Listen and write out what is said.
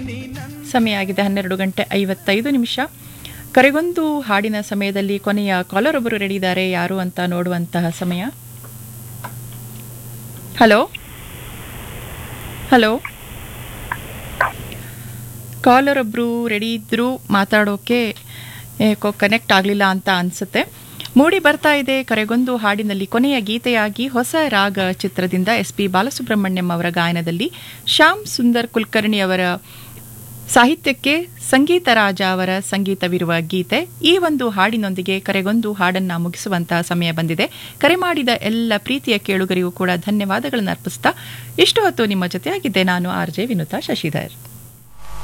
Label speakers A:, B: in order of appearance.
A: ಸಮಯ ಆಗಿದೆ ಹನ್ನೆರಡು ಗಂಟೆ ಐವತ್ತೈದು ನಿಮಿಷ ಕರೆಗೊಂದು ಹಾಡಿನ ಸಮಯದಲ್ಲಿ ಕೊನೆಯ ಕಾಲರ್ ಒಬ್ಬರು ರೆಡಿ ಇದ್ದಾರೆ ಯಾರು ಅಂತ ನೋಡುವಂತಹ ಸಮಯ ಹಲೋ ಹಲೋ ಕಾಲರ್ ಒಬ್ಬರು ರೆಡಿ ಇದ್ರು ಮಾತಾಡೋಕೆ ಏಕೋ ಕನೆಕ್ಟ್ ಆಗಲಿಲ್ಲ ಅಂತ ಅನ್ಸುತ್ತೆ ಮೂಡಿ ಬರ್ತಾ ಇದೆ ಕರೆಗೊಂದು ಹಾಡಿನಲ್ಲಿ ಕೊನೆಯ ಗೀತೆಯಾಗಿ ಹೊಸ ರಾಗ ಚಿತ್ರದಿಂದ ಎಸ್ ಪಿ ಬಾಲಸುಬ್ರಹ್ಮಣ್ಯಂ ಅವರ ಗಾಯನದಲ್ಲಿ ಶ್ಯಾಮ್ ಸುಂದರ್ ಕುಲಕರ್ಣಿ ಅವರ ಸಾಹಿತ್ಯಕ್ಕೆ ಸಂಗೀತ ರಾಜ ಅವರ ಸಂಗೀತವಿರುವ ಗೀತೆ ಈ ಒಂದು ಹಾಡಿನೊಂದಿಗೆ ಕರೆಗೊಂದು ಹಾಡನ್ನ ಮುಗಿಸುವಂತಹ ಸಮಯ ಬಂದಿದೆ ಕರೆ ಮಾಡಿದ ಎಲ್ಲ ಪ್ರೀತಿಯ ಕೇಳುಗರಿಗೂ ಕೂಡ ಧನ್ಯವಾದಗಳನ್ನು ಅರ್ಪಿಸ್ತಾ ಇಷ್ಟು ಹೊತ್ತು ನಿಮ್ಮ ಜೊತೆ ಆಗಿದ್ದೆ ನಾನು ಆರ್ ಜೆ ವಿನುತಾ ಶಶಿಧರ್